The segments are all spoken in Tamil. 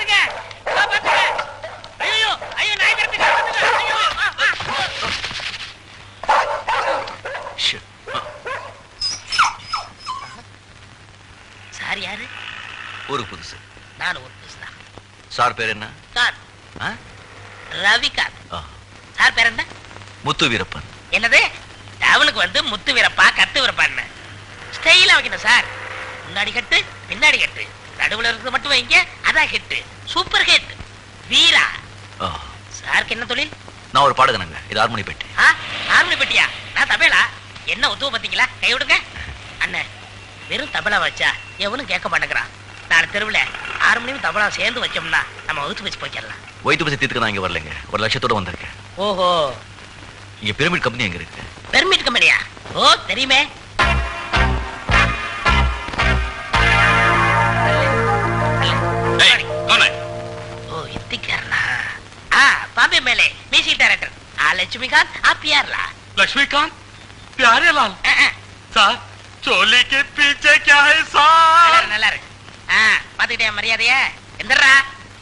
காப்பாத்துங்க காப்பாத்துங்க ஐயோ ஐயோ நாய் விரட்டு காப்பாத்துங்க ஐயோ ஆ, ஆ. Shit. சார் யாரு ஊருக்கு புதுசு நான் ஒரு புதுசுதான் சார் பேர் என்ன சார் ஆ? ரவிகாந்த் ஆ, சார் பேர் என்ன முத்து வீரப்பன் என்னது டவுனுக்கு வந்து முத்து வீரப்பா கத்து வீரப்பான்னு ஸ்டைலா வைக்கணும் சார் முன்னாடி கட்டு பின்னாடி கட்டு நடுவுல இருக்கிறது மட்டும் வைங்க அதான் ஹிட் சூப்பர் ஹிட் வீரா ஆ, சாருக்கு என்ன தொழில் நான் ஒரு பாடகனங்க இது ஹார்மோனி பெட்டி ஆ ஹார்மோனி பெட்டியா நான் தபேலா என்ன ஒத்துவ பாத்தீங்களா கை விடுங்க அண்ணன் வெறும் தபலா வச்சா எவனும் கேட்க மாட்டேங்கிறான் நாலு தெருவுல ஹார்மோனியம் தபலா சேர்ந்து வச்சோம்னா நம்ம வகுத்து வச்சு போய்க்கலாம் வயிற்று பசி தீர்த்துக்க நான் இங்க வரலைங்க ஒரு லட்சத்தோட வந்திருக்கேன் ஓஹோ இங்க பிரமிட் கம்பெனி எங்க இருக்கு பெர்மிட் கம்பெனியா ஓ தெரியுமே ஓ இத்திக்காரனா ஆ பாம்பே மேலே மியூசிக் டைரக்டர் ஆ லட்சுமிகாந்த் ஆ பியார்லா लक्ष्मीकांत प्यारे लाल ஆ, ஆ, सर चोली के पीछे क्या है நல்லா सर இரு, நல்லா இருக்கு ஆ பாத்துக்கிட்டே மரியாதைய எந்திரா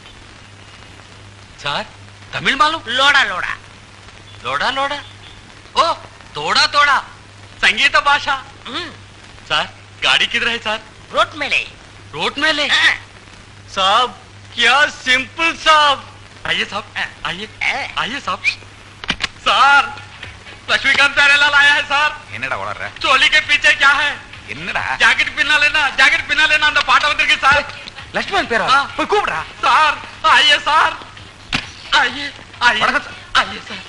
सर तमिल मालूम லோடா லோடா लोड़ा लोड़ा ओ तोड़ा तोड़ा संगीत भाषा ம் सर गाड़ी किधर है सर ரோட் மேலே रोड में ले ஆ, साहब क्या सिंपल साहब आइए साहब हाँ। आइए ஆ. आइए साहब सर लक्ष्मीकांत प्यारे लाल आया है सर என்னடா வளர்ற चोली के पीछे क्या है என்னடா जैकेट पहना लेना जैकेट पहना लेना அந்த பாட்ட வந்திருக்கு சார் லட்சுமணன் பேரா ஆ. போய் கூப்பிடுறா சார் आइए சார் आइए आइए வணக்கம் சார். आइए सर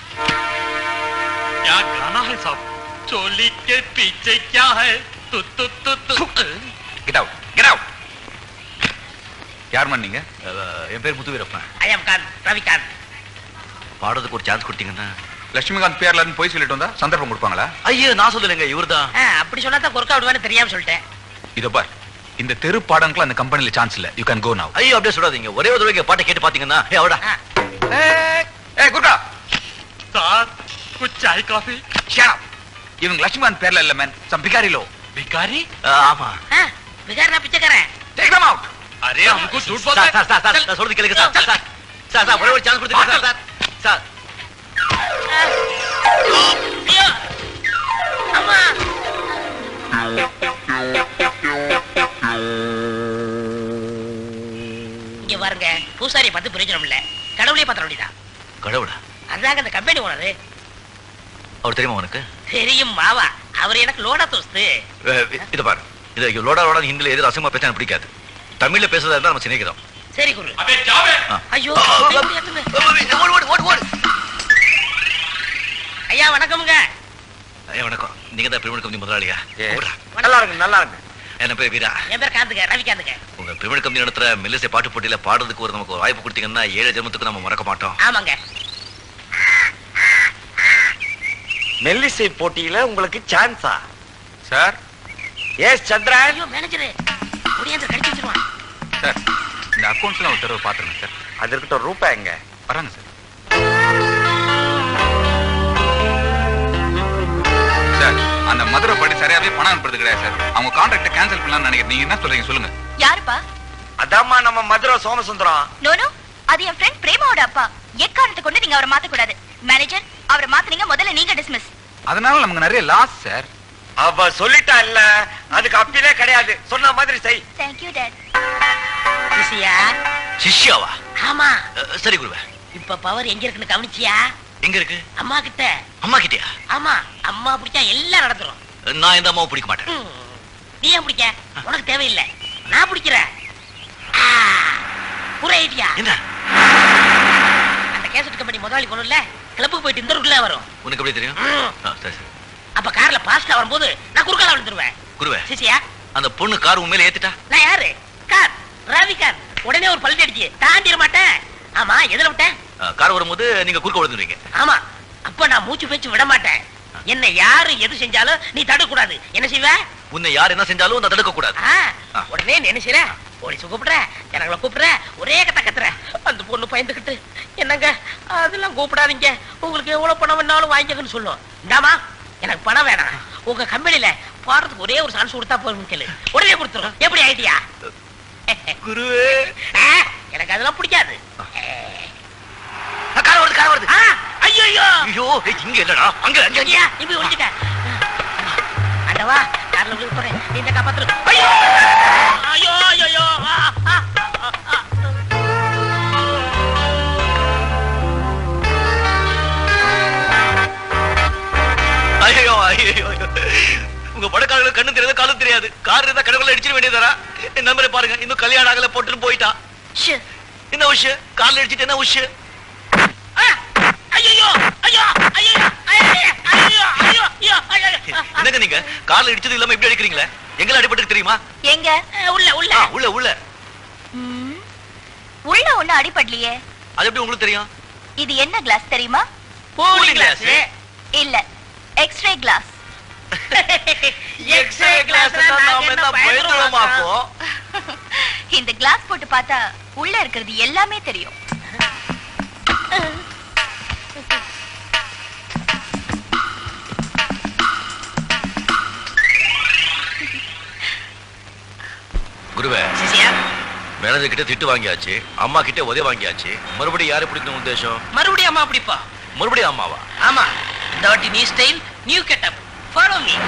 क्या गाना है साहब चोली के पीछे क्या है तु तु तु तु கெட் அவுட் கெட் அவுட் யார் நீங்க அஹ், என் பேர் முத்து வீரப்பன் ஐ அம் காந்த் ரவிகாந்த் பாடுறதுக்கு ஒரு சான்ஸ் கொடுத்தீங்கன்னா லட்சுமிகாந்த் பேர்லன்னு போய் சொல்லிட்டு வந்தா சந்தர்ப்பம் கொடுப்பாங்களா ஐயோ நான் சொல்லலைங்க இவர்தான் ஆ, அப்படி சொன்னா தான் கொறுக்கா விடுவான்னு தெரியாம சொல்லிட்டேன் இதோ பார் இந்த தெரு பாடங்களுக்கு அந்த கம்பெனில சான்ஸ் இல்ல யூ கேன் கோ நவ் ஐயோ அப்படியே சொல்லாதீங்க ஒரே ஒரு தடவை பாட்டை கேட்டு பாத்தீங்கன்னா ஏ அவடா ஆ, ஏய் குர்கா सर कुछ चाय कॉफी ஷட் அப் இவங்க லட்சுமிகாந்த் பேர்ல இல்ல மேன் சம் பிகாரி லோ भिखारी ஆமா ஆ, பிகாரனா பிச்சைக்காரன் டேக் தம் அவுட் अरे हमको झूठ बोल சார் சார் சார் சார் நான் சொல்றது கேளுங்க sir sir sir sir sir ஒரே ஒரு சான்ஸ் கொடுத்துருங்க சார் சார் சார் ஆ. ஐயோ அம்மா இங்க பாருங்க பூசாரியை பார்த்து பிரயோஜனம் இல்ல கடவுளே பாத்திர வேண்டியதான் கடவுளா அதாங்க அந்த கம்பெனி ஓனரு அவர் தெரியுமா உனக்கு தெரியும் மாவா அவர் எனக்கு லோடா தோஸ்து அஹ், இத பாரு இது லோடா லோடா ஹிந்தில எதிர அசிங்கமா பேச எனக்கு பிடிக்காது தமிழ்ல பேசுறதா இருந்தா நம்ம சிநேகிதம் சரி குரு अबे जावे ஐயோ ஆ, ஆ, கை ஆ, இப்படி ஏத்துங்க. ஓடு ஓடு ஓடு ஓடு ஐயா வணக்கமுங்க ஐயா வணக்கம் நீங்க தான் பிரமிட் கம்பெனி முதலாளியா Yes. கூப்பிடுறா. நல்லா இருக்கு நல்லா இருக்கு என்ன பேர் வீரா என் பேர் காந்துங்க ரவிகாந்துங்க உங்க பிரமிட் கம்பெனி நடத்துற மெல்லிசை பாட்டு போட்டியில பாடுறதுக்கு ஒரு நமக்கு ஒரு வாய்ப்பு கொடுத்தீங்கன்னா ஏழு ஜென்மத்துக்கு நம்ம மறக்க மாட்டோம் ஆமாங்க மெல்லிசை போட்டியில உங்களுக்கு சான்ஸா சார் எஸ் சந்திரன் ஐயோ மேனேஜர் முடியாது கடிச்சு வச்சிருவான் சார் இந்த அக்கௌண்ட்ஸ்லாம் ஒரு தடவை பாத்துருங்க சார் அது இருக்கட்டும் ரூபா எங்க வராங்க சார் சார் அந்த மதுரை படி சரியாவே பணம் அனுப்புறது கிடையாது சார் அவங்க கான்ட்ராக்டை கேன்சல் பண்ணலாம்னு நினைக்கிறேன் நீங்க என்ன சொல்றீங்க சொல்லுங்க யாருப்பா அதாம்மா நம்ம மதுரை சோமசுந்தரம் நோனோ அது என் ஃப்ரெண்ட் பிரேமாவோட அப்பா எக்காரணத்தை கொண்டு நீங்க அவரை மாத்த கூடாது மேனேஜர் அவரை மாத்துனீங்க முதல்ல நீங்க டிஸ்மிஸ் அதனால நமக்கு நிறைய லாஸ் சார் அவ சொல்லிட்டா இல்ல அதுக்கு அப்பிலே கிடையாது சொன்ன மாதிரி செய் தேங்க்யூ டாட் ருசியா சிஷ்யாவா ஆமா அஹ், சரி குருவே இப்ப பவர் எங்க இருக்குன்னு கவனிச்சியா எங்க இருக்கு அம்மா கிட்ட அம்மா கிட்டயா ஆமா அம்மா பிடிச்சா எல்லாம் நடந்துரும் நான் இந்த அம்மாவை பிடிக்க மாட்டேன் ம். நீ ஏன் பிடிக்க உனக்கு தேவையில்லை நான் பிடிக்கிறேன் ஆ, ஒரு ஐடியா என்ன அந்த கேசட் கம்பெனி முதலாளி பொண்ணுல கிளப்புக்கு போயிட்டு இந்த ரூட்ல வரும் உனக்கு எப்படி தெரியும் ம். ஆ, சரி சரி அப்ப கார்ல பாஸ்டா வரும்போது நான் குறுக்கால விழுந்துருவேன் குருவே சிசியா அந்த பொண்ணு கார் உண்மையில ஏத்திட்டா நான் யாரு கார் ரவிகாந்த் உடனே ஒரு பல்ட்டி அடிச்சு தாண்டிட மாட்டேன் ஆமா எதுல விட்டேன் ஆ, கார் வரும்போது நீங்க குறுக்க விழுந்துருவீங்க ஆமா அப்ப நான் மூச்சு பேச்சு விட மாட்டேன் என்ன யாரு எது செஞ்சாலும் நீ தடுக்க கூடாது என்ன செய்வ உன்னை யார் என்ன செஞ்சாலும் நான் தடுக்க கூடாது ஆ, ஆ. உடனே நீ என்ன செய்யற போலீஸ் கூப்பிடுற ஜனங்களை கூப்பிடுற ஒரே கத்த கத்துற அந்த பொண்ணு பயந்துகிட்டு என்னங்க அதெல்லாம் கூப்பிடாதீங்க உங்களுக்கு எவ்வளவு பணம் வேணாலும் வாங்கிக்கன்னு சொல்லும் இந்தாமா எனக்கு பணம் வேணாம் உங்க கம்பெனில பாடுறதுக்கு ஒரே ஒரு சான்ஸ் கொடுத்தா போதும் கேளு உடனே கொடுத்துரும் எப்படி ஐடியா குருவே எனக்கு எனக்கு அதெல்லாம் பிடிக்காது கார் வருது கார் வருது ஐயோ ஐயோ ஏய், இங்க இல்லடா அங்க அங்க அங்க. ஐயா இப்படி ஒழிச்சுக்க அண்டவா கார்ல விழுக போறேன் இந்த காப்பாத்துரு ஐயோ ஐயோ ஐயோ ஐயோ ஆ, ஆ, ஆ, ஆ. ஐயோ ஐயோ உங்க படக்காரங்களுக்கு கண்ணு தெரியாது காலும் தெரியாது கார் இருந்தா கடவுள அடிச்சிட வேண்டியதாரா என் நம்பரை பாருங்க இன்னும் கல்யாணம் ஆகல போட்டுட்டு போயிட்டா ஷு. என்ன விஷயம் கார்ல அடிச்சிட்டு என்ன விஷயம் ஆ, ஐயையோ, ஐயோ, ஐயையோ, ஐயையோ, ஐயையோ, ஐயோ, ஐயோ, ஐயையோ. என்னங்க நீங்க கார்ல அடிச்சது இல்லாம எப்படி அடிக்கிறீங்களே எங்களை அடிபட்டு தெரியுமா எங்க ஆ, உள்ள உள்ள ஆ, உள்ள உள்ள ம். உள்ள ஒண்ணு அடிபடலையே அது எப்படி உங்களுக்கு தெரியும் இது என்ன கிளாஸ் தெரியுமா கூலிங் கிளாஸ் இல்ல எக்ஸ்ரே கிளாஸ் எக்ஸ்ரே கிளாஸ் நாம என்ன பயந்துருமாக்கோ இந்த கிளாஸ் போட்டு பார்த்தா உள்ள இருக்கிறது எல்லாமே தெரியும் குருவே சிசியா மேனேஜர் கிட்ட திட்டு வாங்கியாச்சு அம்மா கிட்ட உதவி வாங்கியாச்சு மறுபடியும் யாரை பிடிக்கணும் உத்தேசம் மறுபடியும் அம்மா பிடிப்பா மறுபடியும் அம்மாவா ஆமா இந்த வாட்டி new style new getup follow me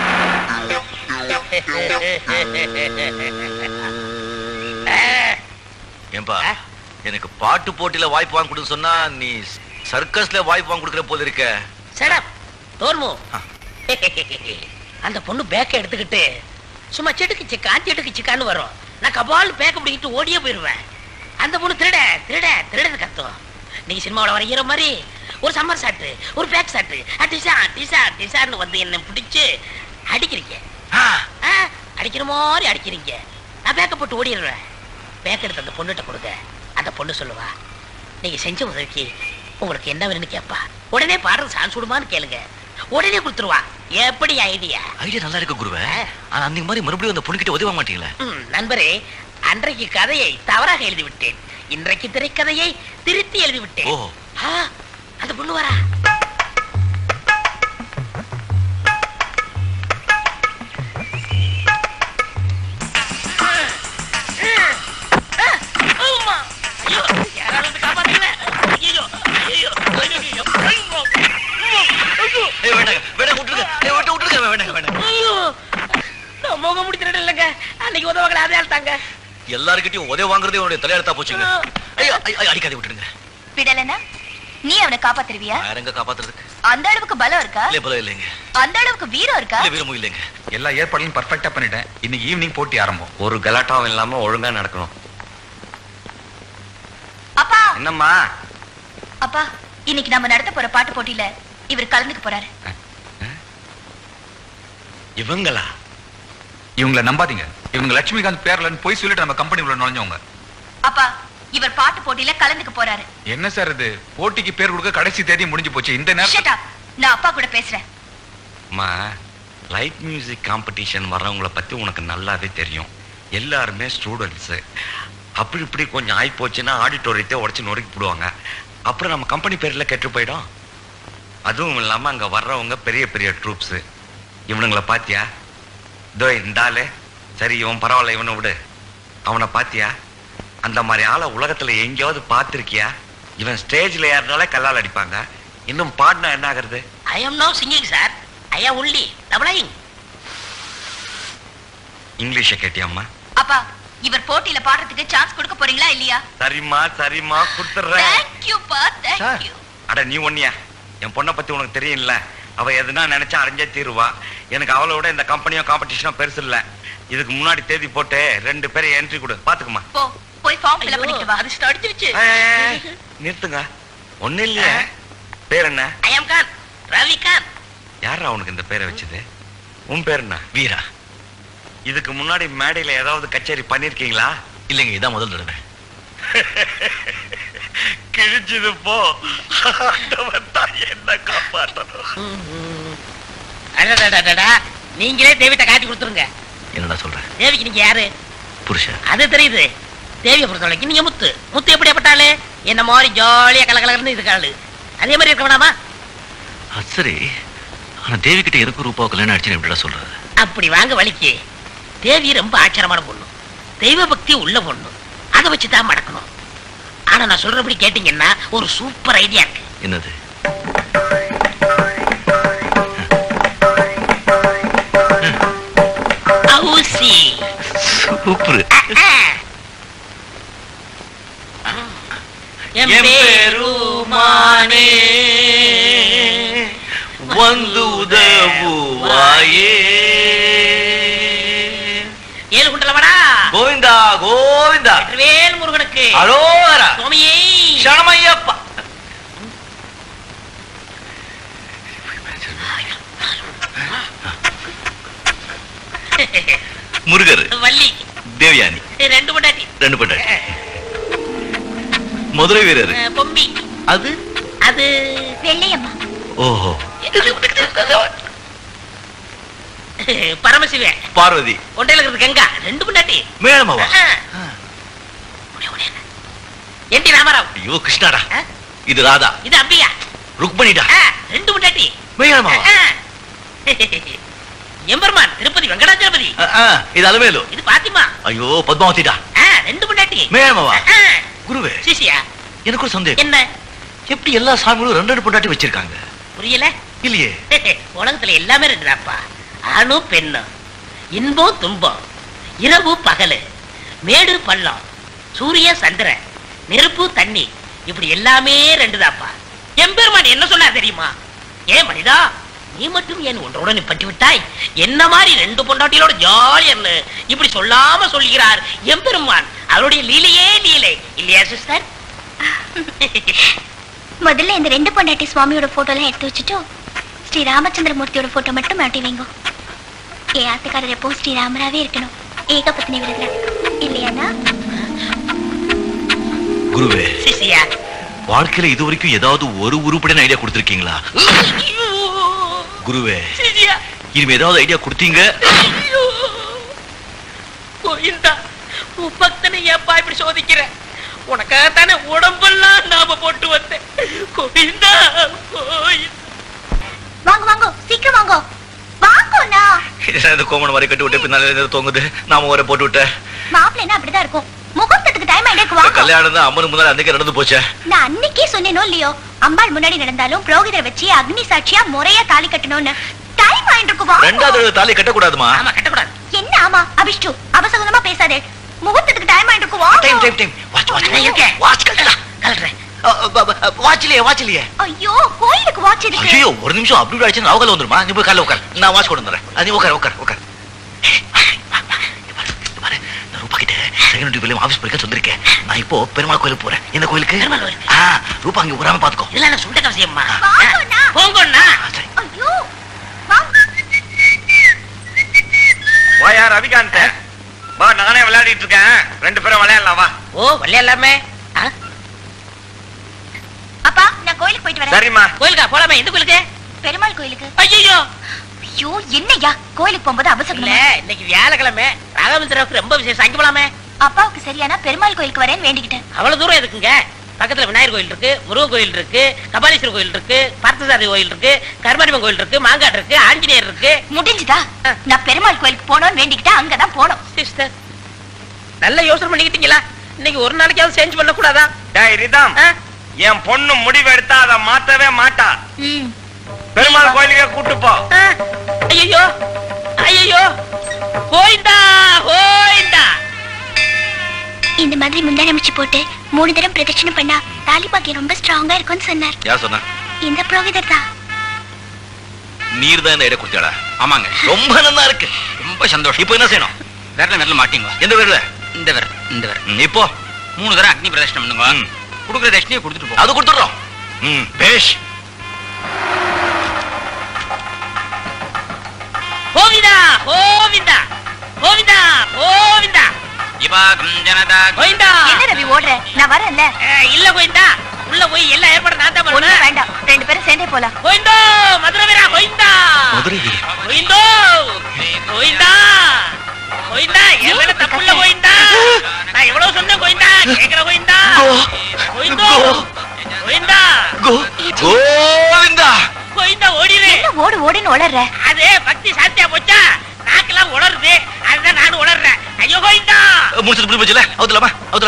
ஏன்பா ஆ? எனக்கு பாட்டு போட்டியில வாய்ப்பு வாங்கி கொடுன்னு சொன்னா நீ சர்க்கஸ்ல வாய்ப்பு வாங்கி கொடுக்குற போது இருக்க சடப் தோர்மு ஆ. அந்த பொண்ணு பேக்க எடுத்துக்கிட்டு சும்மா செடுக்கு சிக்கா செடுக்கு சிக்கான்னு வரும் நான் கபால் பேக்க பிடிக்கிட்டு ஓடியே போயிருவேன் அந்த பொண்ணு திருட திருட திருடது கத்தும் நீங்க சினிமாவோட வர ஹீரோ மாதிரி ஒரு சம்மர் சாட்டு ஒரு பேக் சாட்டு டிசா டிசா டிசான்னு வந்து என்ன பிடிச்சு அடிக்கிறீங்க ஆ, ஆ, அடிக்கிற மாதிரி அடிக்கிறீங்க நான் பேக்க போட்டு ஓடிடுவேன் பேக் எடுத்து அந்த பொண்ணுகிட்ட கொடுங்க அந்த பொண்ணு சொல்லுவா நீங்க செஞ்ச உதவிக்கு உங்களுக்கு என்ன வேணும்னு கேட்பா உடனே பாடுறது சான்ஸ் விடுமான்னு கேளுங்க உடனே கொடுத்துருவா எப்படி ஐடியா ஐடியா நல்லா இருக்கு குருவே ஆனா அன்னைக்கு மாதிரி மறுபடியும் அந்த பொண்ணுகிட்ட உதவி வாங்க மாட்டீங்களே ம், நண்பரே அன்றைக்கு கதையை தவறாக எழுதி விட்டேன் இன்றைக்கு திரைக்கதையை திருத்தி எழுதி விட்டேன் ஓ ஆ, அந்த பொண்ணு வரா ஆமா. ஐயோ, யாராவது வந்து காப்பாத்துங்களேன். ஐயையோ, ஐயையோ, ஐயையோ, ஐயோ, ஐயோ. ஏய் வேண்டாங்க வேண்டாங்க விட்டுருங்க ஏய் விட்டு விட்டுருங்க வேண்டாங்க வேண்டாங்க ஐயோ நான் முகம் முடிச்சிட்டு இல்லைங்க அன்னைக்கு உதவங்களை அதே தாங்க எல்லாருக்கிட்டையும் உதவி வாங்குறதே உன்னுடைய தலையெடுத்தா போச்சுங்க ஐயோ ஐயோ, ஐயோ, அடிக்காதே விட்டுடுங்க விடலனா நீ அவனை காப்பாத்துருவியா வேற எங்க காப்பாத்துறதுக்கு அந்த அளவுக்கு பலம் இருக்கா இல்ல பரவாயில்ல இல்லைங்க அந்த அளவுக்கு வீரம் இருக்கா இல்ல வீரமும் இல்லைங்க எல்லா ஏற்பாடையும் பர்ஃபெக்டா பண்ணிட்டேன் இன்னைக்கு ஈவினிங் போட்டி ஆரம்பம் ஒரு கலாட்டாவும் இல்லாம ஒழுங்கா நடக்கணும் அப்பா என்னம்மா அப்பா இன்னைக்கு நம்ம நடத்த போற பாட்டு போட்டியில இவர் கலந்துக்க போறாரு இவங்களா இவங்கள நம்பாதீங்க இவங்க லட்சுமிகாந்த் பேர்லன்னு போய் சொல்லிட்டு நம்ம கம்பெனி உள்ள நுழைஞ்சவங்க அப்பா இவர் பாட்டு போட்டியில கலந்துக்க போறாரு என்ன சார் இது போட்டிக்கு பேர் கொடுக்க கடைசி தேதி முடிஞ்சு போச்சு இந்த நேரம் Shut up. நான் அப்பா கூட பேசுறேன் அம்மா லைட் மியூசிக் காம்படிஷன் வர்றவங்கள பத்தி உனக்கு நல்லாவே தெரியும் எல்லாருமே ஸ்டூடெண்ட்ஸு அப்படி இப்படி கொஞ்சம் ஆகி போச்சுன்னா ஆடிட்டோரியத்தை உடச்சி நொறுக்கி போடுவாங்க அப்புறம் நம்ம கம்பெனி பேர்ல கெட்டு போயிடும் அதுவும் இல்லாம அங்க வர்றவங்க பெரிய பெரிய ட்ரூப்ஸு இவனுங்கள பாத்தியா இதோ இந்த ஆளு சரி இவன் பரவாயில்ல இவனை விடு அவனை பாத்தியா அந்த மாதிரி ஆளை உலகத்துல எங்கேயாவது பார்த்திருக்கியா இவன் ஸ்டேஜ்ல ஏறினாலே கல்லால் அடிப்பாங்க இன்னும் பாடினா என்ன ஆகுறது I am no singing sir I am only dubbing இங்கிலீஷை கேட்டியாம்மா அப்பா இவர் போட்டியில பாடுறதுக்கு சான்ஸ் கொடுக்க போறீங்களா இல்லையா சரிம்மா சரிம்மா கொடுத்துட்றேன் தேங்க்யூ பா தேங்க்யூ அட நீ ஒன்னியா என் பொண்ணை பத்தி உனக்கு தெரியும்ல அவ எதுனா நினைச்சா அடைஞ்சே தீருவா எனக்கு அவளை விட இந்த கம்பெனியோ காம்படிஷனோ பெருசு இல்ல இதுக்கு முன்னாடி தேதி போட்டு ரெண்டு பேரும் என்ட்ரி கொடு பாத்துக்குமா போ போய் ஃபார்ம் ஃபில் பண்ணிட்டு வா அதிர்ஷ்டம் அடிச்சிருச்சு ஏய், ஏய், ஏய், நிறுத்துங்க ஒண்ணு இல்லையா பேர் என்ன ஐ எம் கான் ரவிகாந்த் யாரா உனக்கு இந்த பேரை வச்சது உன் பேர் என்ன வீரா இதுக்கு முன்னாடி மேடையில ஏதாவது கச்சேரி பண்ணிருக்கீங்களா இல்லைங்க இதான் முதல் தடவை கிழிச்சது போ ஆண்டவன் தான் என்ன காப்பாற்றணும் அடடடடடா நீங்களே தேவிட்ட காட்டி கொடுத்துருங்க என்னடா சொல்ற தேவிக்கு நீங்க யாரு புருஷன் அது தெரியுது தேவியை பொறுத்த வரைக்கும் நீங்க முத்து முத்து எப்படியாப்பட்டாளு என்ன மாதிரி ஜாலியா கலகலன்னு இருக்காளு அதே மாதிரி இருக்க வேணாமா அது சரி ஆனா தேவி கிட்ட எதுக்கு ரூபா கல்யாணம் ஆயிடுச்சுன்னு எப்படிடா சொல்றது அப்படி வாங்க வலிக்கு தேவி ரொம்ப ஆச்சரியமான பொண்ணு தெய்வ பக்தி உள்ள பொண்ணு அதை வச்சு தான் மடக்கணும் ஆனா நான் சொல்றபடி கேட்டீங்கன்னா ஒரு சூப்பர் ஐடியா இருக்கு என்னது ஊசி சூப்பர் எம்பெருமானே வந்து உதவுவாயே ஏழு குண்டலவடா கோவிந்தா கோவிந்தா வேல் முருகனுக்கு அரோரா சுவாமியே சரணமையப்பா முருகர் வள்ளி தேவயானி ரெண்டு பொண்டாட்டி ரெண்டு பண்ண மதுரை வீரர் அஹ், பொம்மி அது அது வெள்ளையம்மா ஓஹோ பரமசிவன் பார்வதி ஒன்றையில இருக்கிறது கங்கா ரெண்டு பொண்டாட்டி மேளமாவா அஹ். ஒரே, ஒரே. என் டி ராமராவ் ஐயோ கிருஷ்ணாடா அஹ், இது ராதா இது அம்பியா ருக்மணிடா அஹ், ரெண்டு பொண்டாட்டி மேளமாவா அஹ். எம்பெருமான் திருப்பதி வெங்கடாச்சலபதி அஹ், அஹ், இது அலமேலு இது பாத்திமா ஐயோ பத்மாவதிடா அஹ், ரெண்டு பொண்டாட்டி மேளமாவா அஹ், குருவே சிசியா எனக்கு ஒரு சந்தேகம் என்ன எப்படி எல்லா சாமிகளும் ரெண்டு ரெண்டு பொண்டாட்டி வச்சிருக்காங்க புரியல இல்லையே உலகத்துல எல்லாமே ரெண்டுதாப்பா ஆணும் பெண்ணும் இன்பம் துன்பம் இரவு பகலு மேடு பள்ளம் சூரிய சந்திரன் நெருப்பு தண்ணி இப்படி எல்லாமே ரெண்டுதாப்பா எம்பெருமான் என்ன சொன்னா தெரியுமா ஏன் மனிதா நீ மட்டும் ஏன் ஒன்றோட நிப்பட்டி விட்டாய் என்ன மாதிரி ரெண்டு பொண்டாட்டியோட ஜாலியர்னு இப்படி சொல்லாம சொல்கிறார் எம்பெருமான் அவருடைய லீலையே லீலை இல்லையா சிஸ்டர் முதல்ல இந்த ரெண்டு பொண்டாட்டி சுவாமியோட போட்டோ எல்லாம் எடுத்து வச்சுட்டு ஸ்ரீ ராமச்சந்திரமூர்த்தியோட போட்டோ மட்டும் மாட்டி வைங்க என் ஆத்துக்காரர் எப்போ ஸ்ரீ ராமராவே இருக்கணும் ஏகபத்னி விரதம் இல்லையானா குருவே சிசியா வாழ்க்கையில இது வரைக்கும் ஏதாவது ஒரு உருப்படியான ஐடியா கொடுத்திருக்கீங்களா குருவே சிசியா இனிமே ஏதாவது ஐடியா கொடுத்தீங்க ஐயோ! கோயிந்தா உன் பக்தனை ஏப்பா இப்படி சோதிக்கிற உனக்காகத்தானே உடம்பெல்லாம் நாம போட்டு வந்தேன் கோயிந்தா கோயிந்தா வாங்க வாங்க சீக்கிரம் வாங்க வாங்கண்ணா இந்த கோமன் மாதிரி கட்டி விட்டு பின்னால ஏதோ தொங்குது நாம ஒரு போட்டு விட்ட மாப்பிள்ளைன்னா அப்படிதான் இருக்கும் முகூர்த்தத்துக்கு டைம் ஆயிடுக்கு வாங்க கல்யாணம் தான் அம்மனுக்கு முன்னாடி அன்னைக்கு நடந்து போச்சே நான் அன்னைக்கே சொன்னேனோ இல்லையோ அம்பாள் முன்னாடி நடந்தாலும் புரோகிதரை வச்சு அக்னி சாட்சியா முறையா தாலி கட்டணும்னு டைம் ஆயிட்டு இருக்கு வாங்க ரெண்டாவது தாலி கட்டக்கூடாதுமா ஆமா கட்டக்கூடாது என்ன ஆமா அபிஷ்டு அபசகுனமா பேசாதே முகூர்த்தத்துக்கு டைம் ஆயிட்டு இருக்கு டைம் வாங்க டைம் டைம் வாட்ச் வாட்ச் நான் இருக்கேன். வாட்ச் கட்டடா கலட்டுறேன் வாட்ச்லயே வாட்ச்லயே ஐயோ கோயிலுக்கு வாட்ச் எதுக்கு ஐயோ ஒரு நிமிஷம் அப்படி ஆயிடுச்சு நவகல வந்துருமா நீ போய் காலைல உட்கார் நான் வாட்ச் கொண்டு வந்துடுறேன் அது நீ உட்கார் உட்கார் உட்கார் ரூபா கிட்ட செகண்ட் டியூப்லயும் ஆபீஸ் போயிருக்க சொல்லிருக்கேன் நான் இப்போ பெருமாள் கோயிலுக்கு போறேன் எந்த கோயிலுக்கு பெருமாள் கோயிலுக்கு. ஆ ரூபா அங்க விடாம பாத்துக்கோ இதெல்லாம் என்ன சுண்ட கவசியம்மா வாங்கண்ணா. போங்கண்ணா ஆ, சரி ஐயோ வாங்க வாயா ரவிகாந்த் வா நானே விளையாடிட்டு இருக்கேன் ரெண்டு பேரும் விளையாடலாம் வா ஓ வல்ல எல்லாமே அப்பா நான் கோயிலுக்கு போயிட்டு வரேன் சரிம்மா கோயிலுக்கா போலாமே எந்த கோயிலுக்கு பெருமாள் கோயிலுக்கு ஐயோ ஐயோ என்னய்யா கோயிலுக்கு போகும்போது இல்ல அபசகுனமா இன்னைக்கு வியாழக்கிழமை ராகவேந்திராவுக்கு ரொம்ப விசேஷம் அங்க போலாமே அப்பாவுக்கு சரியானா பெருமாள் கோயிலுக்கு வரேன்னு வேண்டிக்கிட்டேன் அவ்வளவு தூரம் எதுக்குங்க பக்கத்துல விநாயகர் கோயில் இருக்கு முருகன் கோயில் இருக்கு கபாலீஸ்வரர் கோயில் இருக்கு பார்த்தசாரதி கோயில் இருக்கு கருமாரிமன் கோயில் இருக்கு மாங்காடு இருக்கு ஆஞ்சநேயர் இருக்கு முடிஞ்சுதா நான் பெருமாள் கோயிலுக்கு போனோம்னு வேண்டிக்கிட்டா அங்கதான் போனோம் சிஸ்டர் நல்ல யோசனை பண்ணிக்கிட்டீங்களா இன்னைக்கு ஒரு நாளைக்காவது சேஞ்ச் பண்ண கூடாதா டேய் ரிதம் என் பொண்ணு முடிவு எடுத்தா அதை மாத்தவே மாட்டா ம் பெருமாள் கோயிலுக்கே கூட்டு போ ஐயோ ஐயோ கோயிந்தா கோயிந்தா இந்த மாதிரி முந்தான அமைச்சு போட்டு மூணு தரம் பிரதட்சணம் பண்ணா தாலி பாக்கியம் ரொம்ப ஸ்ட்ராங்கா இருக்கும்னு சொன்னார் யார் சொன்னா இந்த புரோகிதர் தான் நீர் தான் இந்த இடம் கொடுத்தாடா ஆமாங்க ரொம்ப நல்லா இருக்கு ரொம்ப சந்தோஷம் இப்போ என்ன செய்யணும் விரல விரல மாட்டீங்க எந்த பேர்ல இந்த விரல் இந்த விரல் ம், இப்போ மூணு தடவை அக்னி பிரதட்சணம் பண்ணுங்க ம். கொடுக்குற தட்சணையை கொடுத்துட்டு போ அது கொடுத்துடுறோம் ம் பேஷ் கோவிந்தா கோவிந்தா கோவிந்தா கோவிந்தா இவாகம் ஜனதா கோவிந்தா என்ன ரவி ஓடுற நான் வரேன்ல அஹ், இல்ல கோவிந்தா உள்ள போய் எல்லா ஏற்பாடும் நான் தான் ஒண்ணும் பண்ணுவேன் வேண்டாம் ரெண்டு பேரும் சேர்ந்தே போலாம் கோவிந்தோ மதுரை வீரா கோவிந்தா மதுரை வீரா. கோவிந்தோ கோவிந்தா கோவிந்தா என் மேல தப்புள்ள கோவிந்தா நான் எவ்வளவு சொன்னேன் கோவிந்தா கேக்குற கோவிந்தா கோவிந்தோ கோவிந்தா கோ கோவிந்தா கோவிந்தா ஓடிடு என்ன ஓடு ஓடுன்னு உளர்ற அது பக்தி சாத்தியா போச்சா நாக்கெல்லாம் உளருது அதுதான் நானும் உளர்றேன் ஐயோ கோவிந்தா முடிச்சிட்டு போய் போச்சுல அவுத்துலாமா அவுத்துலாமா இருங்க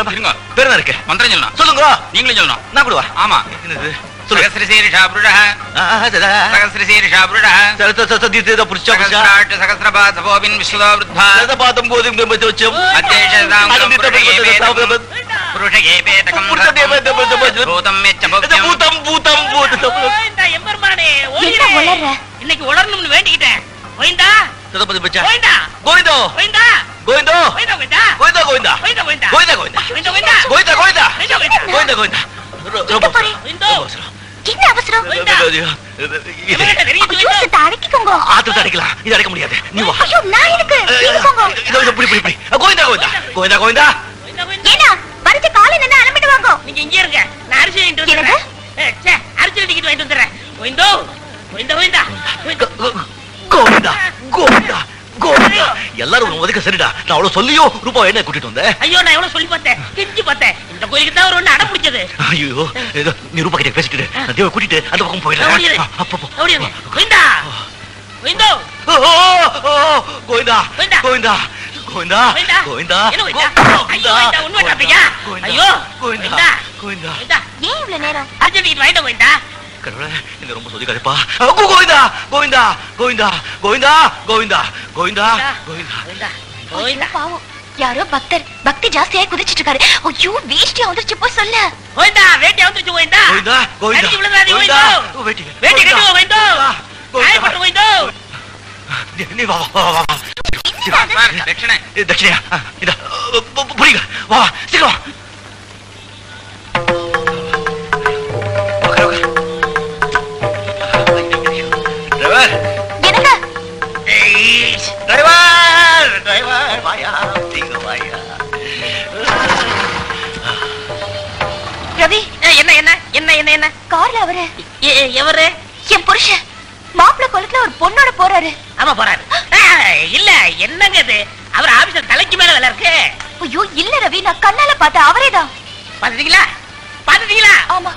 பேர் என்ன இருக்கு மந்திரம் சொல்லணும் சொல்லுங்க நீங்களும் சொல்லணும் நான் கூடுவா ஆமா என்னது சொல்லு சகசிரசீரிஷா புருஷः ஆ, ஆ, சரி, சரி. சகசிரசீரிஷா புருஷः சரி, சரி, சரி, சரி, சரி, புடிச்சா, புடிச்சா. சகசிராட் சகசிரபாதபோபின் விஸ்வதோ விருத்வா சதபாதம் கோதும் வெம்பத்தை வச்சோம். அத்யேஷதாம் அது நித்த புருஷ பர்வத ஏவேதம். சாவதம். புருஷ ஏவேதகம் புருஷ ஏவேதகம் பர்வதம். பூதம் மெச்ச இது பௌத்தியம். பூதம், பூதம், பூதம். கோவிந்தா, எம்பெருமானே, என்ன ஓடிரே. உளர்ற இன்னைக்கு உளரணும்னு வேண்டிக்கிட்டேன் கோவிந்தா சதபதி பச்சா. கோவிந்தா கோவிந்தோ, கோவிந்தா கோவிந்தோ, கோவிந்தா கோவிந்தா கோவிந்தா, கோவிந்தா. கோவிந்தா கோவிந்தா கோவிந்தா, கோவிந்தா. கோவிந்தா கோவிந்தா கோவிந்தா, கோவிந்தா. கோவிந்தா கோவிந்தா கோவிந்தா, கோவிந்தா. ரொ- எங்க ரொம்ப போறே? கோவிந்தோ ரொம்ப அவசரம். என்ன அவசரம் கோவிந்தா. இது- எவன்கிட்ட நெருங்கி ஐயோ கோவிந்தா சித்த அடக்கிக்கோங்க ஆத்திரத்தை அடைக்கலாம் இது அடைக்க முடியாது நீ வா ஐயோ நான் எதுக்கு இருக்கோங்க இதோ இதோ, புடி புடி புடி கோவிந்தா கோவிந்தா கோவிந்தா கோவிந்தா கோவிந்தா கோவிந்தா ஏனா வரைச்ச காலை நின்னு அலம்பிட்டு வாங்க நீங்க இங்கே இருங்க நான் அரிசி வாங்கிட்டு வந்துடுறேன் ஏ, ச்சே, அரிசி டிக்கெட் வாங்கிட்டு வந்துடுறேன் கோவிந்தோ கோவிந்தா கோவிந்தா கோவிந்தா கோ- கோவிந்தா கோவிந்தா கோவிந்தா எல்லாரும் உன்னை ஒதுக்க சரிடா நான் அவ்வளவு சொல்லியோ ரூபா என்ன கூட்டிட்டு வந்தேன் ஐயோ நான் எவ்வளவு சொல்லி பார்த்தேன் கெஞ்சி பார்த்தேன் இந்த கோயிலுக்கு தான் ஒரு ஒண்ணு அடம் பிடிச்சது ஐயோ ஏதோ நீ ரூபா கிட்ட பேசிட்டு நான் தேவை கூட்டிட்டு அந்த பக்கம் ஓடிடு. போயிடுறேன் அப்போ போ. ஓடிடுங்க. கோவிந்தா கோவிந்தோ ஓ, ஓ, ஓ, கோவிந்தா கோவிந்தா. கோவிந்தா கோவிந்தா கோவிந்தா. கோவிந்தா என்ன கோவிந்தா? கோ- ஐயோ, கோவிந்தா, உண்மை காட்டுறீங்க? கோவிந்தா. ஐயோ, கோவிந்தா கோவிந்தா. கோவிந்தா கோவிந்தா ஏன் இவ்வளவு நேரம் அரிசி டிக்கெட் வாங்கிட்டு கோவிந்தா கடவுளே இந்த ரொம்ப சொதிக்காதப்பா கோவிந்தா கோவிந்தா கோவிந்தா கோவிந்தா கோவிந்தா கோவிந்தா கோவிந்தா கோவிந்தா ஐயோ, கோவிந்தா பாவம் யாரோ பக்தர் பக்தி ஜாஸ்தியா குதிச்சிட்டு இருக்காரு ஐயோ வேஷ்டி வந்துருச்சு போ சொல்ல கோவிந்தா வேட்டி வந்துருச்சு கோவிந்தா கோவிந்தா கோவிந்தா அடிச்சு விழுந்தாதே கோவிந்தா கோவிந்தோ. வேட்டி வேட்டி கட்டுவோ கோவிந்தோ கோவிந்தா. ஆயப்பட்டு கோவிந்தோ நீ- நீ வா வா வா வா வா சார், சார், தட்சிணை. ஏ, தட்சிணையா ஆ, இதா பு- பு- புரியுங்க வா வா சீக்கிரம் வா உட்காரு, உட்காரு. டிரைவர் எனக்கு ஏய், டிரைவர் டிரைவர் வாயா சீக்கிரம் வாயா ரவி ஏ, என்ன என்ன என்ன என்ன என்ன கார்ல அவரு ஏ, ஏ, எவரு என் புருஷன் மாப்பிள்ளை குளத்துல ஒரு பொண்ணோட போறாரு ஆமா போறாரு ஆ, இல்ல என்னங்க இது அவர் ஆபீஸ்ல தலைக்கு மேல வேலை இருக்கு ஐயோ இல்ல ரவி நான் கண்ணால பார்த்தேன் அவரேதான் பாத்துட்டீங்களா பாத்துட்டீங்களா ஆமா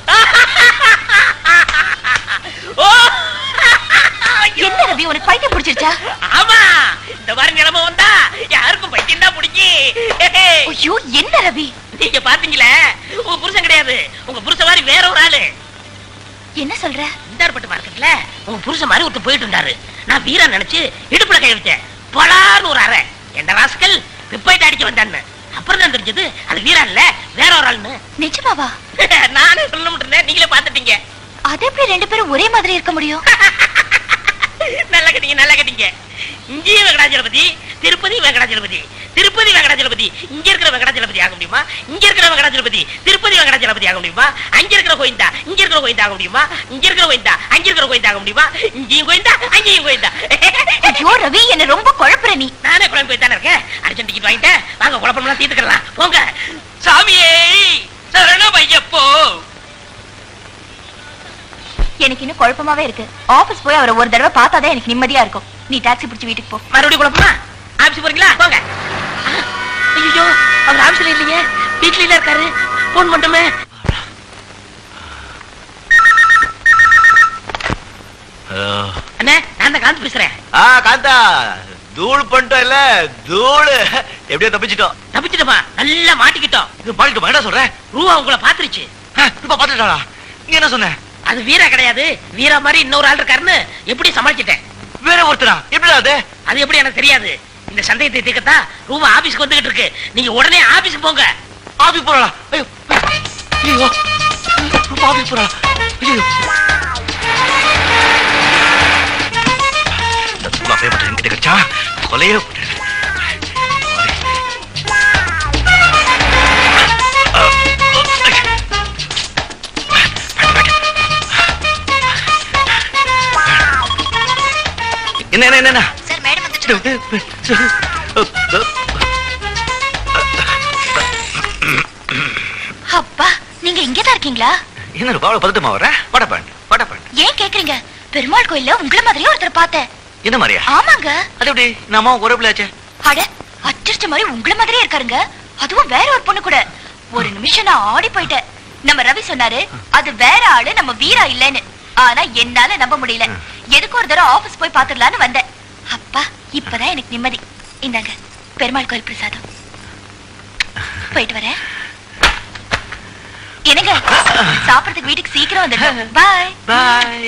ஓ ஐயோ. என்ன ரவி உனக்கு பைத்தியம் பிடிச்சிருச்சா ஆமா இந்த மாதிரி நிலைமை வந்தா யாருக்கும் பைத்தியம் தான் பிடிச்சி ஐயோ என்ன ரவி நீங்க பாத்தீங்களே உங்க புருஷன் கிடையாது உங்க புருஷன் மாதிரி வேற ஒரு ஆளு என்ன சொல்ற இந்தார்பட்டு மார்க்கெட்ல உங்க புருஷன் மாதிரி ஒருத்தர் போயிட்டு இருந்தாரு நான் வீரா நினைச்சு இடுப்புல கை வச்சேன் பலார்னு ஒரு அறை எந்த ராஸ்கல் பிப்பாயிட்டு அடிக்க வந்தான்னு அப்புறம் தான் தெரிஞ்சது அது வீரா இல்ல வேற ஒரு ஆள்னு நிஜமாவா நானே சொல்ல முடியல நீங்களே பாத்துட்டீங்க அது எப்படி ரெண்டு பேரும் ஒரே மாதிரி இருக்க முடியும் நல்லா கேட்டீங்க நல்லா கேட்டீங்க இங்கேயும் வெங்கடாஜலபதி திருப்பதி வெங்கடாஜலபதி திருப்பதி வெங்கடாஜலபதி இங்க இருக்கிற வெங்கடாஜலபதி ஆக முடியுமா இங்க இருக்கிற வெங்கடாஜலபதி திருப்பதி வெங்கடாஜலபதி ஆக முடியுமா அங்க இருக்கிற கோயிந்தா இங்க இருக்கிற கோயிந்தா ஆக முடியுமா இங்க இருக்கிற கோயிந்தா அங்க இருக்கிற கோயிந்தா ஆக முடியுமா இங்கேயும் கோயிந்தா அங்கேயும் கோயிந்தா ஐயோ ரவி என்ன ரொம்ப குழப்புற நீ நானே குழம்பு போய் தானே இருக்கேன் அர்ஜென்ட் டிக்கெட் வாங்கிட்டேன் வாங்க குழப்பம்லாம் தீர்த்துக்கலாம் போங்க சாமியே சரணம் ஐயப்போ எனக்கு இன்னும் குழப்பமாவே இருக்கு ஆபீஸ் போய் அவரை ஒரு தடவை பார்த்தாதான் எனக்கு நிம்மதியா இருக்கும் நீ டாக்ஸி பிடிச்சு வீட்டுக்கு போ மறுபடியும் குழப்பமா ஆபீஸ் போறீங்களா போங்க ஐயோ அவர் ஆபீஸ்ல இல்லையே வீட்ல இல்ல இருக்காரு போன் மட்டுமே அண்ணே நான் தான் காந்த் பேசுறேன் ஆ காந்தா தூள் பண்ணிட்டோம் இல்ல தூள் எப்படியோ தப்பிச்சிட்டோம் தப்பிச்சிட்டோமா நல்லா மாட்டிக்கிட்டோம் இது பாடிட்டு என்ன சொல்றேன் ரூவா உங்களை பாத்துருச்சு இப்ப பாத்துட்டாளா நீ என்ன சொன்ன அது வீரா கிடையாது வீரா மாதிரி இன்னொரு ஆள் இருக்காருன்னு எப்படி சமாளிச்சிட்டேன் வேற ஒருத்தரா எப்படிடா அது அது எப்படி எனக்கு தெரியாது இந்த சந்தேகத்தை தீர்க்கத்தான் ரூபா ஆபீஸ்க்கு வந்துகிட்டு இருக்கு நீங்க உடனே ஆபீஸ்க்கு போங்க ஆபீஸ் போறா ஐயோ ஐயோ ரொம்ப ஆபீஸ் போறா ஐயோ இந்த தூளா பேப்பட்ட என்கிட்ட கிடைச்சா கொலையே போட்டேன். அ, அ, ஐயோ. என்ன என்ன என்ன, என்ன சார் மேடம் வந்துட்டு அப்பா நீங்க இங்கதான் இருக்கீங்களா என்ன பாவல பதட்டமா வர வட பேண்ட் வட பேண்ட் ஏன் கேக்குறீங்க பெருமாள் கோயில்ல உங்கள மாதிரியே ஒருத்தர் பார்த்தேன் என்ன மாதிரியா ஆமாங்க அது எப்படி நம்ம ஒரு பிள்ளையாச்சே அட அச்சடிச்ச மாதிரி உங்கள மாதிரியே இருக்காருங்க அதுவும் வேற ஒரு பொண்ணு கூட ஒரு நிமிஷம் நான் ஆடி போயிட்டேன் நம்ம ரவி சொன்னாரு அது வேற ஆளு நம்ம வீரா இல்லைன்னு ஆனா என்னால நம்ப முடியல எதுக்கு ஒரு தடவை ஆபீஸ் போய் பாத்துடலான்னு வந்தேன் அப்பா இப்பதான் எனக்கு நிம்மதி இந்தாங்க பெருமாள் கோயில் பிரசாதம் போயிட்டு வரேன் சாப்பிடறதுக்கு வீட்டுக்கு சீக்கிரம் வந்துடும் பாய் பாய்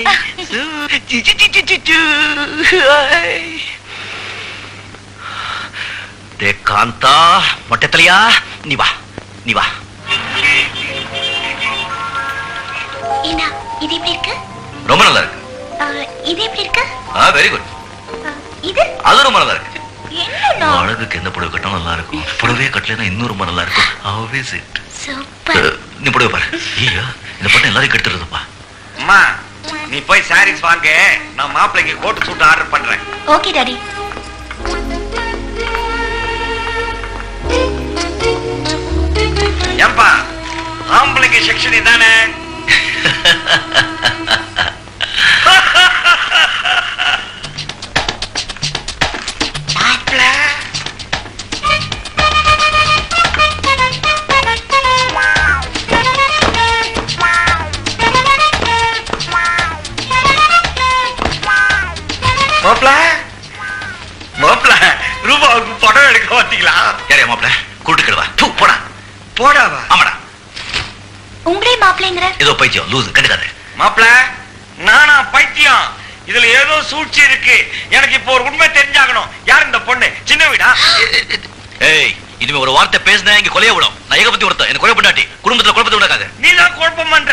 டே காந்தா மொட்டை தலையா நீ வா நீ வா ஏன்னா இது எப்படி இருக்கு ரொம்ப நல்லா இருக்கு ஆ, இது எப்படி இருக்கு ஆ வெரி குட் ஆ, இது அது ரொம்ப நல்லா இருக்கு என்னண்ணா அழகுக்கு எந்த புடவை கட்டினா நல்லா இருக்கும் புடவையே கட்டலைன்னா இன்னும் ரொம்ப நல்லா இருக்கும் ஆல்வேஸ் இட் சூப்பர் நீ புடவை பாரு ஐயோ இந்த பொண்ணு எல்லாரையும் கெடுத்துருதுப்பா அம்மா நீ போய் சாரீஸ் வாங்க நான் மாப்பிள்ளைக்கு கோட்டு சூட் ஆர்டர் பண்றேன் ஓகே டாடி ஏன்பா ஆம்பளைக்கு செக்ஷன் இதானே மாப்பிள்ள மாப்பிள்ள மாப்பிள்ள ரூபாவுக்கு படம் எடுக்க பார்த்தீங்களா யாரையா மாப்பிள கூட்டு கிடுவா தூ போடா போடாவா ஆமாடா உங்களே மாப்பிள்ளைங்கிற ஏதோ பைத்தியம் லூஸ் கண்டுக்காத மாப்பிள நானா பைத்தியம் இதுல ஏதோ சூழ்ச்சி இருக்கு எனக்கு இப்போ ஒரு உண்மை தெரிஞ்சாகணும் யார் இந்த பொண்ணு சின்ன வீடா ஏய் இனிமே ஒரு வார்த்தை பேசினா இங்க கொலைய விடும் நான் ஏக பத்தி ஒருத்தன் என்ன கொலை பண்ணாட்டி குடும்பத்துல குழப்பத்தை விடாக்காத நீ தான் குழப்பம் பண்ற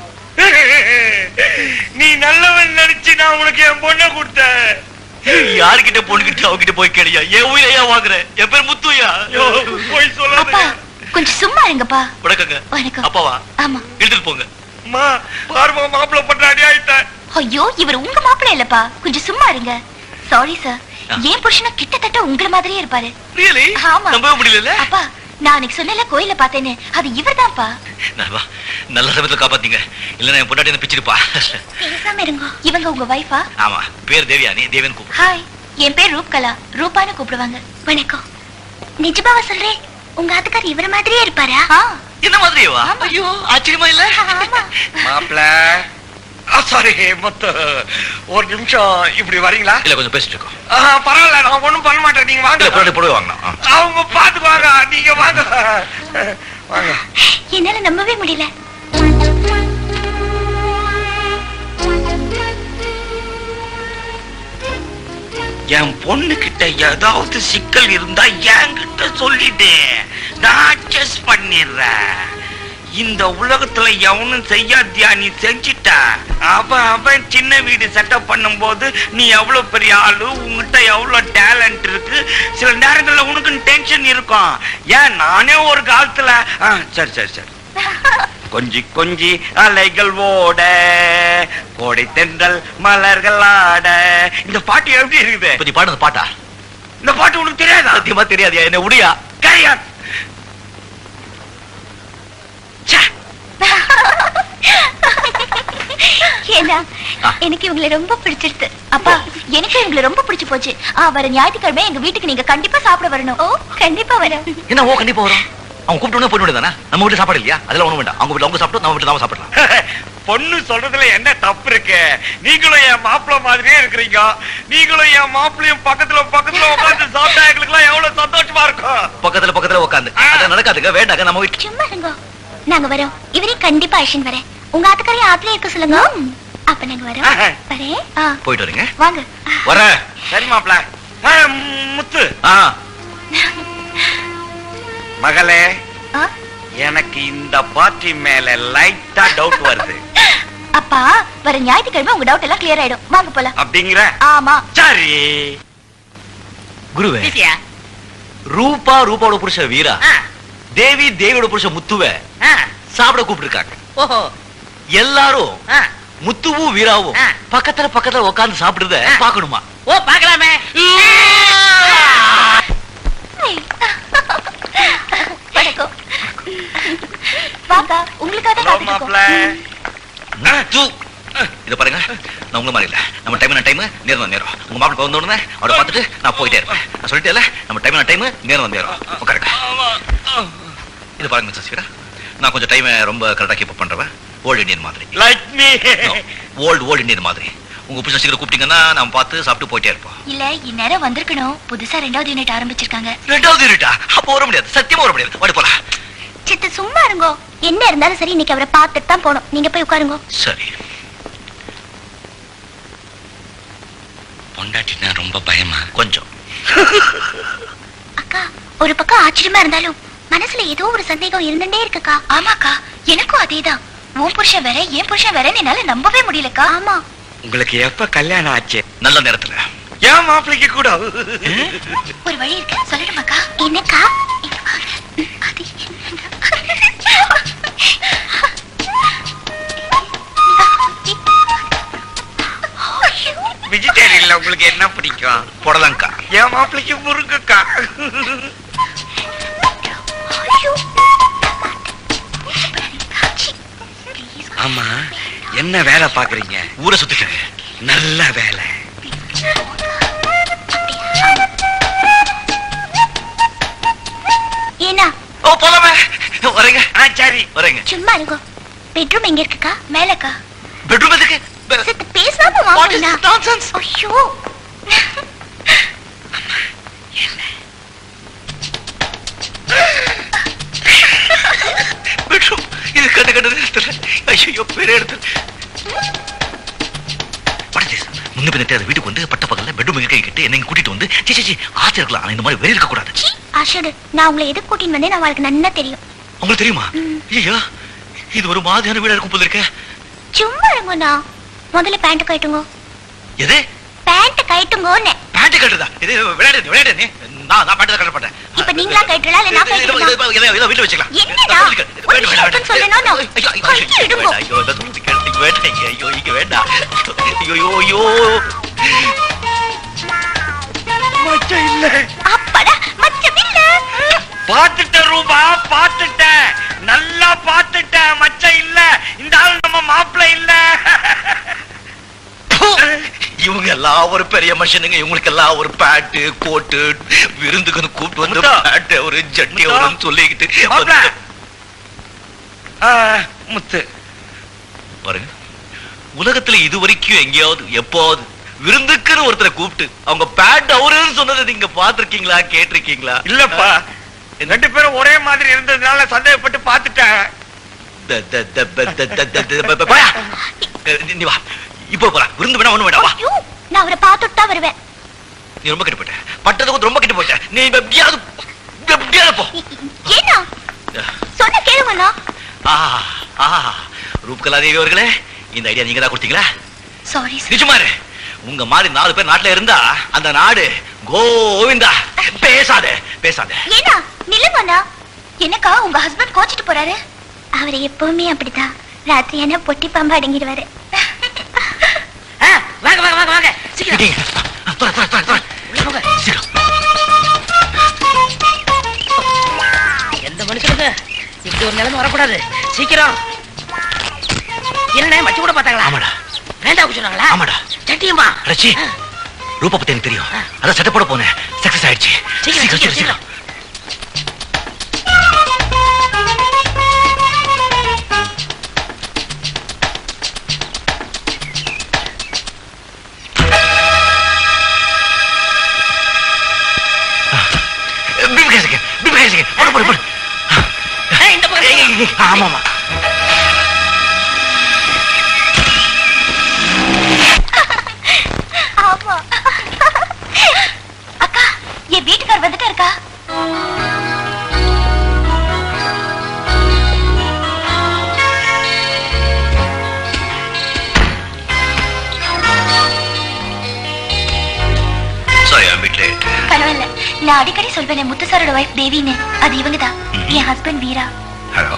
நீ நல்லவன் நினைச்சு நான் உனக்கு என் பொண்ணை கொடுத்தேன் யாருக்கிட்ட பொண்ணுகிட்ட அவகிட்ட போய் கேளியா என் உயிரை ஏன் வாங்குற என் பேர் முத்துயா ஐயோ, போய் அப்பா சொல்லாத கொஞ்சம் சும்மா இருங்கப்பா வணக்கங்க வணக்கம் அப்பாவா ஆமா எடுத்துட்டு போங்க அம்மா பாருமா மாப்பிள்ள பண்ற அடி ஆயிட்டேன் ஐயோ இவர் உங்க மாப்பிள்ளை இல்லப்பா கொஞ்சம் சும்மா இருங்க சாரி சார் ஆ. என் புருஷனும் கிட்டத்தட்ட உங்களை மாதிரியே இருப்பாரு ரியலி ஆமா. நம்பவே முடியல அப்பா நான் அன்னைக்கு சொன்னல கோயில பார்த்தேன்னு அது இவர்தான்ப்பா நல்லா நல்ல சமயத்துல காப்பாத்தீங்க இல்லன்னா என் பொண்டாட்டி என்ன பிச்சிருப்பா பேசாம இருங்க இவங்க உங்க வைஃபா ஆமா பேர் தேவியா நீ தேவன் கூப்பிடு ஹாய் என் பேர் ரூப்கலா ரூபான்னு கூப்பிடுவாங்க வணக்கம் நிஜமாவா சொல்றேன் உங்க ஆத்துக்கார் இவர மாதிரியே இருப்பாரா என்ன மாதிரியேவா ஆமா. ஐயோ ஆச்சரியமா இல்ல ஆமா மாப்பிள்ள சாரி மொத்த ஒரு நிமிஷம் இப்படி வரீங்களா இல்ல கொஞ்சம் பேசிட்டு இருக்கோம் ஆஹா, பரவாயில்ல நான் ஒண்ணும் பண்ண மாட்டேன் நீங்க இல்ல வாங்க பொண்டாட்டி புடவை வாங்கலாம் ஆ. அவங்க பாத்துக்குவாங்க நீங்க வாங்க வாங்க என்னால நம்பவே முடியல என் பொண்ணு கிட்ட ஏதாவது சிக்கல் இருந்தா என்கிட்ட சொல்லிடு நான் அட்ஜஸ்ட் பண்ணிடுறேன் இந்த உலகத்துல எவனும் செய்யாதியா நீ செஞ்சிட்ட அவன் அவன் சின்ன வீடு செட்டப் பண்ணும்போது நீ எவ்வளவு பெரிய ஆளு உன்கிட்ட எவ்வளவு டேலண்ட் இருக்கு சில நேரங்கள்ல உனக்கு டென்ஷன் இருக்கும் ஏன் நானே ஒரு காலத்துல ஆ, சரி சரி சரி கொஞ்சி கொஞ்சி அலைகள் ஓட கோடை தென்றல் மலர்கள் ஆட இந்த பாட்டு எப்படி இருக்குது இப்ப நீ பாடுறது பாட்டா இந்த பாட்டு உனக்கு தெரியாதா சத்தியமா தெரியாதியா என்ன உடியா கிடையாது ச்சே, ஏன்னா ஆ. எனக்கு இவங்களை ரொம்ப பிடிச்சிருச்சு அப்பா எனக்கு இவங்களை ரொம்ப பிடிச்சு போச்சு ஆ வர ஞாயிற்றுக்கிழமை எங்க வீட்டுக்கு நீங்க கண்டிப்பா சாப்பிட வரணும் ஓ கண்டிப்பா வரேன் என்ன ஓ கண்டிப்பா வரும் அவங்க கூப்பிட்டு போயிட்டு தானே நம்ம வீட்டு சாப்பாடு இல்லையா அதெல்லாம் ஒண்ணும் வேண்டாம் அவங்க வீட்டுல அவங்க சாப்பிட்டு நம்ம வீட்டுல நாம சாப்பிடலாம் பொண்ணு சொல்றதுல என்ன தப்பு இருக்கு நீங்களும் என் மாப்பிள்ள மாதிரியே இருக்கிறீங்க நீங்களும் என் மாப்பிள்ளையும் பக்கத்துல பக்கத்துல உட்கார்ந்து சாப்பிட்டா எங்களுக்குலாம் எவ்வளவு சந்தோஷமா இருக்கும் பக்கத்துல பக்கத்துல உட்காந்து அது நடக்காதுங்க வேண்டாங்க நம்ம வீட்டு சும்மா இருங்க நாங்க வரோம் இவரையும் கண்டிப்பா அழிச்சுன்னு வரேன் உங்க ஆத்துக்காரையும் ஆத்துல இருக்க சொல்லுங்க அப்ப நாங்க வரோம் வரேன் ஆ, போயிட்டு வரீங்க வாங்க வரேன் சரி மாப்பிள்ள ஆ, முத்து ஆ மகளே ஆ, எனக்கு இந்த பார்ட்டி மேல லைட்டா டவுட் வருது அப்பா வர ஞாயிற்றுக்கிழமை உங்க டவுட் எல்லாம் கிளியர் ஆயிடும் வாங்க போலாம் அப்படிங்கிற ஆமா சரி குருவே சிசியா ரூபா ரூபாவோட புருஷ வீரா ஆ, தேவி தேவியோட புருஷ முத்துவ ஆ, சாப்பிட கூப்பிட்டு ஓஹோ எல்லாரும் ஆ, முத்துவும் வீராவும் ஆ. பக்கத்துல பக்கத்துல உட்கார்ந்து சாப்பிடுறத ஆ. பாக்கணுமா ஓ பார்க்கலாமே வணக்கம் வாங்க உங்களுக்காக தான் ஹலோ காத்துட்டு இருக்கோம். மாப்பிள்ள முத்து இத பாருங்க நான் உங்களை மாதிரி இல்ல நம்ம டைம் டைம் நேரம் நேரம் உங்க மாப்பிள்ள வந்த உடனே அவரை பார்த்துட்டு நான் போயிட்டே இருப்பேன் நான் சொல்லிட்டேன்ல நம்ம டைம் டைம் நேரம் நேரம் உட்காருங்க இது பாருங்க மிஸ்டர் வீரா நான் கொஞ்சம் டைம் ரொம்ப கரெக்டா கீப் பண்றவன் ஓல்டு இந்தியன் மாதிரி like me old old Indian மாதிரி உங்க புருஷன் சீக்கிரம் கூப்பிட்டீங்கன்னா நம்ம பார்த்து சாப்பிட்டு போயிட்டே இருப்போம் இல்ல இந்நேரம் வந்திருக்கணும் புதுசா ரெண்டாவது யூனிட் ஆரம்பிச்சிருக்காங்க ரெண்டாவது இருட்டா அப்போ வர முடியாது சத்தியமா வர முடியாது வாடி போலாம் சித்து சும்மா இருங்கோ என்ன இருந்தாலும் சரி இன்னைக்கு அவரை பார்த்துட்டு தான் போகணும் நீங்க போய் உட்காருங்க சரி பொண்டாட்டினா ரொம்ப பயமா கொஞ்சம் அக்கா ஒரு பக்கம் ஆச்சரியமா இருந்தாலும் மனசுல ஏதோ ஒரு சந்தேகம் இருந்துட்டே இருக்குக்கா ஆமாக்கா எனக்கும் அதேதான் உன் புருஷன் வேற என் புருஷன் வேறன்னு என்னால நம்பவே முடியலக்கா ஆமா உங்களுக்கு எப்ப கல்யாணம் ஆச்சு நல்ல நேரத்துல ஏன் மாப்பிளைக்கு கூட ஒரு வழி இருக்கு சொல்லட்டுமாக்கா என்னக்கா இங்க வாங்க. அது ஐயோ, வெஜிடேரியன்ல உங்களுக்கு என்ன பிடிக்கும் புடலங்கா என் மாப்பிளைக்கு முருங்கக்கா ஐயோ. சி, please. ஆமா என்ன வேலை பாக்குறீங்க ஊரை சுத்திட்டு நல்ல வேலை ஏன்னா ஓ போலாமே வரேங்க ஆ சரி வரேங்க சும்மா இருங்கோ பெட்ரூம் எங்க இருக்குக்கா மேலக்கா பெட்ரூம் எதுக்கு பெ- சித்து பேசாம What is வாங்கினா this nonsense? ஐயோ பெட்ரூம் இது கண்டு கண்டு இடத்துல ஐயோ பெரிய இடத்துல படத்தேஸ் முன்ன பின்ன தெரியாத வீட்டுக்கு வந்து பட்ட பக்கத்துல பெட்ரூம் இருக்க கிட்ட என்ன இங்க கூட்டிட்டு வந்து சி சி, சி ஆசை இருக்கலாம் ஆனா இந்த மாதிரி வெளிய இருக்க கூடாது சீ, அஷடு நான் உங்களை எதுக்கு கூட்டின்னு வந்தேன் அவளுக்கு நன்னா தெரியும் உங்களுக்கு தெரியுமா ஐயோ இது ஒரு மாதிரியான வீடா இருக்கும் போல இருக்க சும்மா இருங்கண்ணா முதல்ல பேண்ட் கட்டுங்க எது பேண்ட் கட்டுங்கன்னு பேண்ட் கட்டுறதா இது விளையாடு விளையாடு நீ நான் நான் பேண்ட் கட்ட மாட்டேன் இப்ப நீங்களா கட்டலாம் இல்ல நான் இது- இது- கட்டணுமா இது- இதை- இதை வீட்டுல வச்சுக்கலாம் என்னடா? இது வேண்டாம், ஒரு வேண்டாம், விஷயம் வேண்டாம். சொல்லணும் நான். ஐயோ, ஐயோ, ஐயோ, ஐயோ, இடுங்கோ. ஐயோ, இந்த தூரத்துக்கு இங்க வேண்டாம் இங்க, ஐயோ, இங்க வேண்டாம் ஐயோ, ஐயோ, ஐயோ. மச்சம் இல்ல அப்படா மச்சம் இல்ல பாத்துட்டேன் ரூபா பாத்துட்டேன் நல்லா பாத்துட்டேன் மச்சம் இல்ல இந்த ஆள் நம்ம மாப்பிள்ள இல்ல பு! இவங்க எல்லாம் ஒரு பெரிய மனுஷனுங்க இவங்களுக்கு எல்லாம் ஒரு பேண்ட் கோட்டு விருந்துக்குன்னு கூப்பிட்டு வந்து முத்தா. பேண்ட் ஒரு ஜட்டி முத்தா. ஒரு சொல்லிக்கிட்டு மாப்ள. வந்து- ஆ, முத்து பாருங்க உலகத்துல இது வரைக்கும் எங்கேயாவது எப்போது விருந்துக்குன்னு ஒருத்தரை கூப்பிட்டு அவங்க பேண்ட் அவருன்னு சொன்னதை நீங்க பாத்திருக்கீங்களா கேட்டிருக்கீங்களா இல்லப்பா ரெண்டு பேரும் ஒரே மாதிரி இருந்ததுனால சந்தேகப்பட்டு பாத்துட்டேன் த- த- த- ப- த- த- த- த- ப- போயா. அஹ் நீ வா இப்போ போலாம் விருந்து வேணா ஒண்ணு வேணா வா ஐயோ நான் அவரை பார்த்துட்டு தான் வருவேன் நீ ரொம்ப கெட்டு போயிட்ட பட்டதுக்கு ரொம்ப கெட்டு போயிட்ட நீ எப்படியாவது எப்படியாவது போ இ- இ- ஏன்னா சொன்ன கேளுங்கண்ணா ஆஹா ஆஹா ரூப்கலா தேவி அவர்களே இந்த ஐடியா நீங்க தான் கொடுத்தீங்களா சாரி சார் நிஜமாரு உங்க மாதிரி நாலு பேர் நாட்டுல இருந்தா அந்த நாடு கோவிந்தா பேசாதே பேசாதே ஏன்னா நில்லுங்கண்ணா என்னக்கா உங்க ஹஸ்பண்ட் கோச்சிட்டு போறாரு அவர் எப்பவுமே அப்படிதான் ராத்திரி என்ன பொட்டி பாம்பு அடங்கிடுவாரு ஆ, வாங்க வாங்க வாங்க வாங்க சீக்கிரம் இடிங்க. தொட, தொட, தொட, தொட. உள்ள போங்க சீக்கிரம். எந்த மனுஷனுக்கு இப்படி ஒரு நிலைமை வரக்கூடாது சீக்கிரம் என்ன மச்சு கூட பார்த்தாங்களா ஆமாடா வேண்டாம் சொன்னாங்களா ஆமாடா சட்டியுமா ரச்சி ரூபா பத்தி எனக்கு தெரியும் அதான் சட்டை போட போனேன் சக்சஸ் ஆயிடுச்சு சீக்கிரம் சீக்கிரம் சீக்கிரம் பிபி கேசுங்க பிபி கேசுங்க போடு போடு போடு ஏய், இந்த பக்கம் ஏய், ஏய், ஏய், ஆமா ஆமா ஆமா அக்கா என் வீட்டுக்கார் வந்துட்டா இருக்கா சாரி ஐ பிட் லேட் பரவாயில்ல நான் அடிக்கடி சொல்வேன் முத்து சாரோட வைஃப் தேவின்னு அது இவங்க தான் என் ஹஸ்பண்ட் வீரா ஹலோ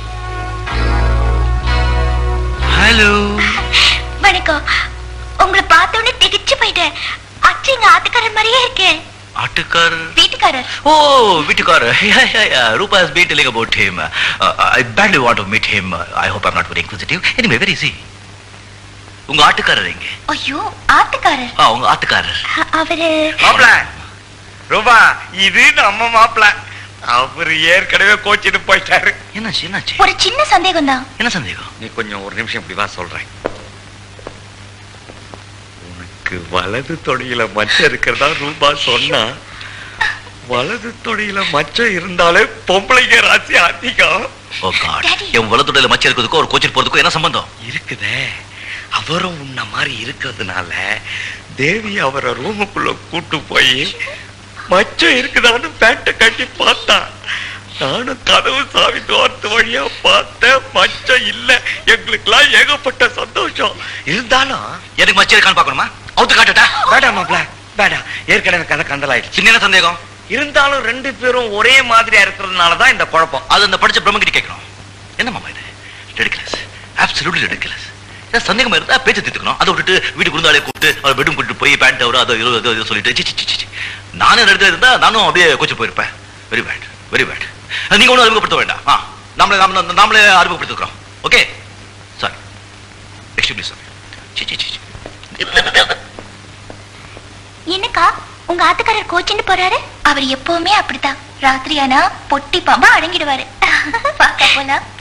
ஹலோ வணக்கம் உங்களை பார்த்த உடனே திகிச்சு போயிட்டேன் அச்சு எங்க ஆத்துக்காரர் மாதிரியே இருக்கேன் ஆட்டுக்காரர் வீட்டுக்காரர் ஓ வீட்டுக்காரர் yeah, yeah, yeah. Rupa has been telling about him. Uh, I badly want to meet him. I hope I'm not very inquisitive. Anyway, where is he? உங்க ஆட்டுக்காரர் எங்க ஐயோ ஆத்துக்காரர் ஆ உங்க ஆட்டுக்காரர் அ- அவரு மாப்பிள ரூபா இது நம்ம மாப்பிள அவரு ஏற்கனவே கோச்சிட்டு போயிட்டாரு என்னாச்சு என்னாச்சு ஒரு சின்ன சந்தேகம் தான் என்ன சந்தேகம் நீ கொஞ்சம் ஒரு நிமிஷம் இப்படி வா சொல்றேன் உனக்கு வலது தொடையில மச்சம் இருக்கிறதா ரூபா சொன்னா வலது தொடையில மச்சம் இருந்தாலே பொம்பளைங்க ராசி அதிகம் ஓ காட் Daddy. என் வலதுடையில மச்சம் இருக்கிறதுக்கும் ஒரு கோச்சில் போறதுக்கும் என்ன சம்பந்தம் இருக்குதே அவரும் உன்ன மாதிரி இருக்கிறதுனால தேவி அவரை ரூமுக்குள்ள கூட்டு போய் மச்சம் இருக்குதான்னு பேண்ட கட்டி பார்த்தா நானும் கதவு சாவி தோர்த்து வழியா பார்த்தேன் மச்சம் இல்ல எங்களுக்கெல்லாம் ஏகப்பட்ட சந்தோஷம் இருந்தாலும் எனக்கு மச்சம் இருக்கான்னு பார்க்கணுமா அவுத்து காட்டட்டா வேடாம் மாப்ள வேடாம் ஏற்கனவே கதை கந்தலாயிடுச்சு சின்ன சந்தேகம் இருந்தாலும் ரெண்டு பேரும் ஒரே மாதிரியா இருக்கிறதுனாலதான் இந்த குழப்பம் அது அந்த படிச்ச பிரம்மகிட்ட கேட்கணும் என்ன மாமா இது ரெடிகுலஸ் அப்சல்யூட்லி ரெடிகுலஸ் ஏதாவது சந்தேகமா இருந்தா பேச்சு தீர்த்துக்கணும் அதை விட்டுட்டு வீட்டுக்கு இருந்தாலே கூப்பிட்டு அவர் பெட்ரூம் கூட்டிட்டு போய் பேண்ட் அவர் அதை இதோ இதோ இதோ சொல்லிட்டு சி, சி, சி, சி. நானே இடத்துல இருந்தா நானும் அப்படியே கோச்சு போயிருப்பேன் வெரி பேட் வெரி பேட் நீங்க ஒன்றும் அறிமுகப்படுத்த வேண்டாம் ஆ நாமளே நாம நாமளே அறிமுகப்படுத்திக்கிறோம் ஓகே சாரி எக்ஸ்ட்ரீம்லி சாரி சி சி சி சி. என்னக்கா உங்க ஆத்துக்காரர் கோச்சின்னு போறாரு அவர் எப்பவுமே அப்படித்தான் ராத்திரி ஆனா பொட்டி பாம்பா அடங்கிடுவாரு பார்க்க போலாம்